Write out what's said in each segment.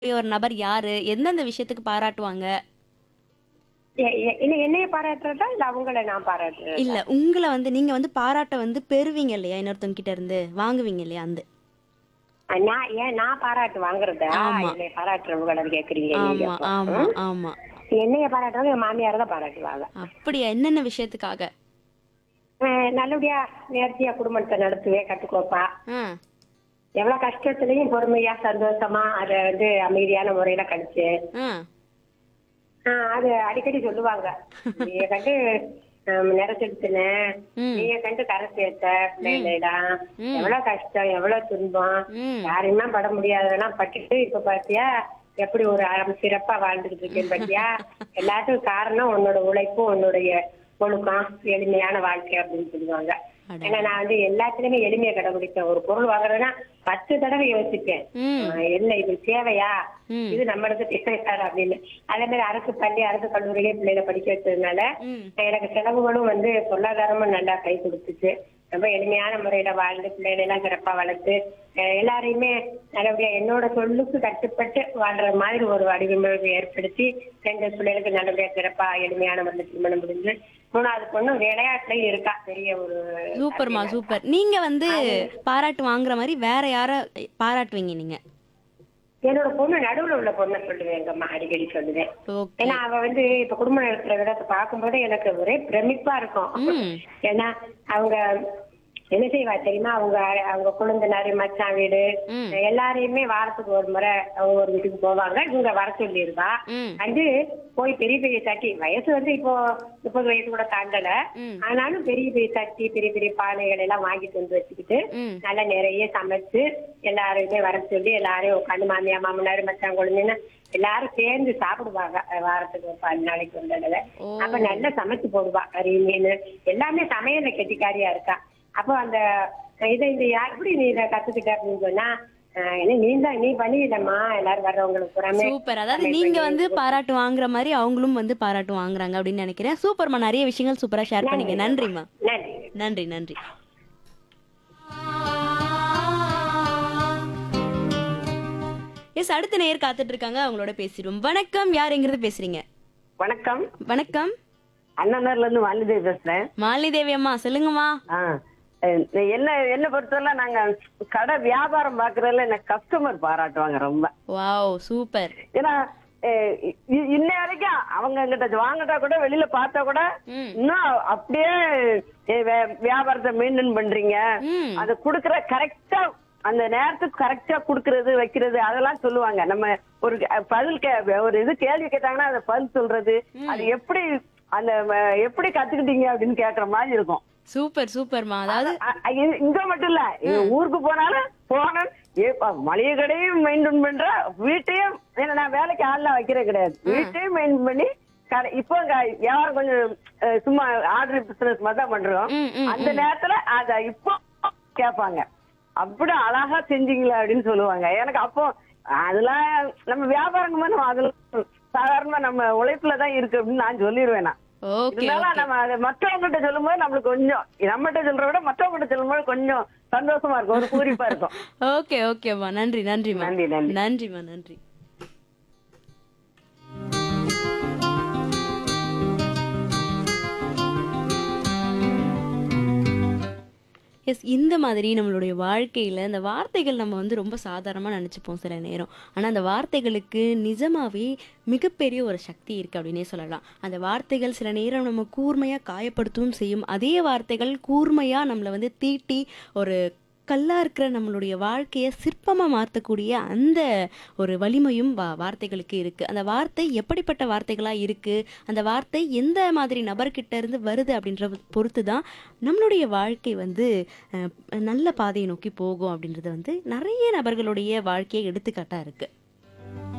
ஒரு நபர் யாரு? எந்தெந்த விஷயத்துக்கு பாராட்டுவாங்க? எ- எ- இல்ல என்னைய பாராட்டுறதா இல்ல அவங்கள நான் பாராட்டுறதா இல்ல உங்கள வந்து நீங்க வந்து பாராட்ட வந்து பெறுவீங்க இல்லையா இன்னொருத்தவங்க கிட்ட இருந்து வாங்குவீங்க இல்லையா அந்த அஹ் நான் ஏன் நான் பாராட்டு வாங்குறதா ஆமா. என்னைய பாராட்டுறவங்கள கேக்குறீங்க நீங்க ஆமா அப்போ. ஆமா ம்? ஆமா என்னைய பாராட்டுறவங்க என் மாமியார் தான் பாராட்டுவாங்க அப்படியா என்னென்ன விஷயத்துக்காக அஹ் நல்லபடியா நேர்த்தியா குடும்பத்தை நடத்துவே கட்டுக்கோப்பா ஆ, எவ்வளவு கஷ்டத்துலயும் பொறுமையா சந்தோஷமா அத வந்து அமைதியான முறையில கழிச்சு ஆ, ஆஹ் அது அடிக்கடி சொல்லுவாங்க நீங்க கண்டு நிறைச்சிடுச்சுன ம். நீங்க கண்டு கரை சேர்த்த பிள்ளைகளா ம். எவ்வளவு கஷ்டம் எவ்வளவு துன்பம் ம். யாரையுமே பட முடியாததெல்லாம் பட்டுட்டு இப்ப பாத்தியா எப்படி ஒரு அறம் சிறப்பா வாழ்ந்துகிட்டு இருக்கேன் பாத்தியா எல்லாத்துக்கும் காரணம் உன்னோட உழைப்பும் உன்னுடைய ஒழுக்கம் எளிமையான வாழ்க்கை அப்படின்னு சொல்லுவாங்க அட. ஏன்னா நான் வந்து எல்லாத்துலயுமே எளிமையை கடைபிடிச்சேன் ஒரு பொருள் வாங்குறதுன்னா பத்து தடவை யோசிப்பேன் ம். ஆஹ் என்ன இது தேவையா ம். இது நம்மளுக்கு தேவையாடா அப்படின்னு அதே மாதிரி அரசு பள்ளி அரசு கல்லூரியிலே பிள்ளைகளை படிக்க வச்சதுனால ம். எனக்கு செலவுகளும் வந்து பொருளாதாரமும் நல்லா கை கொடுத்துச்சு ரொம்ப எளிமையான முறையில வாழ்ந்து பிள்ளைகளை எல்லாம் சிறப்பா வளர்த்து அஹ் எல்லாரையுமே நல்லபடியா என்னோட சொல்லுக்கு கட்டுப்பட்டு வாழ்ற மாதிரி ஒரு வடிவமைப்பு ஏற்படுத்தி ரெண்டு பிள்ளைகளுக்கு நல்லபடியா சிறப்பா எளிமையான முறையில் திருமணம் முடிஞ்சு மூணாவது பொண்ணு விளையாட்டுலயும் இருக்கா பெரிய ஒரு சூப்பர்மா சூப்பர் நீங்க வந்து பாராட்டு வாங்குற மாதிரி வேற யார பாராட்டுவீங்க நீங்க என்னோட பொண்ணு நடுவுல உள்ள பொண்ணை சொல்லுவேன் எங்கம்மா அடிக்கடி சொல்லுவேன் ஓகே ஏன்னா அவ வந்து இப்ப குடும்ப நடத்துற விதத்தை பார்க்கும்போது எனக்கு ஒரே பிரமிப்பா இருக்கும் ம். ஏன்னா அவங்க என்ன செய்வா தெரியுமா அவங்க அவங்க குழந்தைனாரு மச்சான் வீடு ம். எல்லாரையுமே வாரத்துக்கு ஒரு முறை அவங்க ஒரு வீட்டுக்கு போவாங்க இவங்க வர சொல்லிடுவா ம். வந்து போய் பெரிய பெரிய தட்டி வயசு வந்து இப்போ முப்பது வயசு கூட தாண்டல ம். ஆனாலும் பெரிய பெரிய தட்டி பெரிய பெரிய பானைகள் எல்லாம் வாங்கிட்டு வந்து வச்சுக்கிட்டு ம். நல்லா நிறைய சமைச்சு எல்லாரையுமே வர சொல்லி எல்லாரையும் உட்காந்து மாமியா மாமனார் மச்சான் குழந்தைன்னு எல்லாரும் சேர்ந்து சாப்பிடுவாங்க அஹ் வாரத்துக்கு ஒரு பத்து நாளைக்கு ஒரு தடவை ஓ. அப்ப நல்லா சமைச்சு போடுவா கறி மீன் எல்லாமே சமையல்ல கெட்டிக்காரியா இருக்கா அப்போ அந்த இதை இந்த யா- எப்படி நீ இதை கத்துக்கிட்ட அப்படின்னு சொன்னா அஹ் என்ன நீ தான் நீ பண்ணிடமா எல்லாரும் வர்றவங்களுக்கு புறாமே சூப்பர் அதாவது நீங்க வந்து பாராட்டு வாங்குற மாதிரி அவங்களும் வந்து பாராட்டு வாங்குறாங்க அப்படின்னு நினைக்கிறேன் சூப்பர்மா நிறைய விஷயங்கள் சூப்பரா ஷேர் பண்ணீங்க நன்றிம்மா நன்றி நன்றி நன்றி எஸ் அடுத்த நேயர் காத்துட்டு இருக்காங்க அவங்களோட பேசிடுவோம் வணக்கம் யார் எங்கிருந்து பேசுறீங்க வணக்கம் வணக்கம் அண்ணனர்ல இருந்து வாலிதேவி பேசுறேன் மாலினி தேவி அம்மா சொல்லுங்கம்மா ஆ, அஹ் என்ன என்ன பொறுத்தவரை நாங்க கடை வியாபாரம் பாக்குறதுல எனக்கு கஸ்டமர் பாராட்டுவாங்க ரொம்ப வாவ் சூப்பர் ஏன்னா அஹ் இ- இன்ன வரைக்கும் அவங்க கிட்ட வாங்கிட்டா கூட வெளியில பார்த்தா கூட ம். இன்னும் அப்படியே அஹ் வே- வியாபாரத்தை மெயின்டைன் பண்றீங்க ம். அது குடுக்கற கரெக்டா அந்த நேரத்துக்கு கரெக்டா குடுக்கறது வைக்கிறது அதெல்லாம் சொல்லுவாங்க நம்ம ஒரு அஹ், பதில் கே- ஒரு இது கேள்வி கேட்டாங்கன்னா அதை பதில் சொல்றது அது எப்படி அந்த அஹ், எப்படி கத்துக்கிட்டீங்க அப்படின்னு கேக்குற மாதிரி இருக்கும் சூப்பர் சூப்பர்மா அதாவது அ- அ- இது இங்க மட்டும் இல்ல இது ஊருக்கு போனாலும் போன மளிகை கடையும் மெயின்டைன் பண்ற வீட்டையும் ஏன்னா நான் வேலைக்கு ஆள்லாம் வைக்கிறே கிடையாது வீட்டையும் மெயின்டைன் பண்ணி கடை இப்போ க- வியாபாரம் கொஞ்சம் அஹ், சும்மா ஆர்டர் பிசினஸ் மாதிரி தான் பண்றோம் ம், ம், அந்த நேரத்துல அத இப்போ கேட்பாங்க அப்படி அழகா செஞ்சீங்களா அப்படின்னு சொல்லுவாங்க எனக்கு அப்போ அதெல்லாம் நம்ம வியாபாரம் நம்ம அதெல்லாம் சாதாரணமா நம்ம உழைப்புல தான் இருக்கு அப்படின்னு நான் சொல்லிடுவேன் நான் ஓகே இருந்தாலும் நம்ம அதை மற்றவங்ககிட்ட சொல்லும்போது நம்மளுக்கு கொஞ்சம் நம்மகிட்ட சொல்றத விட மற்றவங்ககிட்ட சொல்லும்போது கொஞ்சம் சந்தோஷமா இருக்கும் ஒரு பூரிப்பா இருக்கும் ஓகே ஓகேம்மா நன்றி நன்றிம்மா நன்றி, நன்றி. நன்றிம்மா நன்றி எஸ் இந்த மாதிரி நம்மளுடைய வாழ்க்கையில் இந்த வார்த்தைகள் நம்ம வந்து ரொம்ப சாதாரணமாக நினச்சிப்போம் சில நேரம் ஆனால் அந்த வார்த்தைகளுக்கு நிஜமாவே மிகப்பெரிய ஒரு சக்தி இருக்குது அப்படின்னே சொல்லலாம் அந்த வார்த்தைகள் சில நேரம் நம்ம கூர்மையாக காயப்படுத்தவும் செய்யும் அதே வார்த்தைகள் கூர்மையாக நம்மளை வந்து தீட்டி ஒரு கல்லாக இருக்கிற நம்மளுடைய வாழ்க்கையை சிற்பமாக மாற்றக்கூடிய அந்த ஒரு வலிமையும் வா வார்த்தைகளுக்கு இருக்குது அந்த வார்த்தை எப்படிப்பட்ட வார்த்தைகளாக இருக்குது அந்த வார்த்தை எந்த மாதிரி நபர்கிட்ட இருந்து வருது அப்படின்ற பொறுத்து தான் நம்மளுடைய வாழ்க்கை வந்து அஹ், நல்ல பாதையை நோக்கி போகும் அப்படின்றது வந்து நிறைய நபர்களுடைய வாழ்க்கையை எடுத்துக்காட்டாக இருக்குது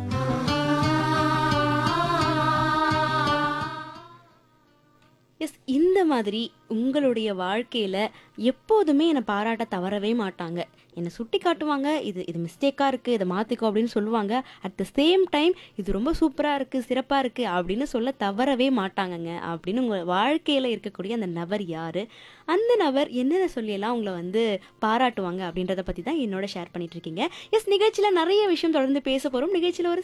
எஸ் இந்த மாதிரி உங்களுடைய வாழ்க்கையில எப்போதுமே என்னை பாராட்ட தவறவே மாட்டாங்க என்னை சுட்டி காட்டுவாங்க இது இது மிஸ்டேக்காக இருக்குது இதை மாற்றிக்கோ அப்படின்னு சொல்லுவாங்க அட் த சேம் டைம் இது ரொம்ப சூப்பராக இருக்குது சிறப்பாக இருக்குது அப்படின்னு சொல்ல தவறவே மாட்டாங்கங்க அப்படின்னு உங்கள் வாழ்க்கையில் இருக்கக்கூடிய அந்த நபர் யார் அந்த நபர் என்னென்ன சொல்லியெல்லாம் உங்களை வந்து பாராட்டுவாங்க அப்படின்றத பற்றி தான் என்னோட ஷேர் பண்ணிட்டு இருக்கீங்க எஸ் நிகழ்ச்சியில் நிறைய விஷயம் தொடர்ந்து பேச போகிறோம் நிகழ்ச்சியில் ஒரு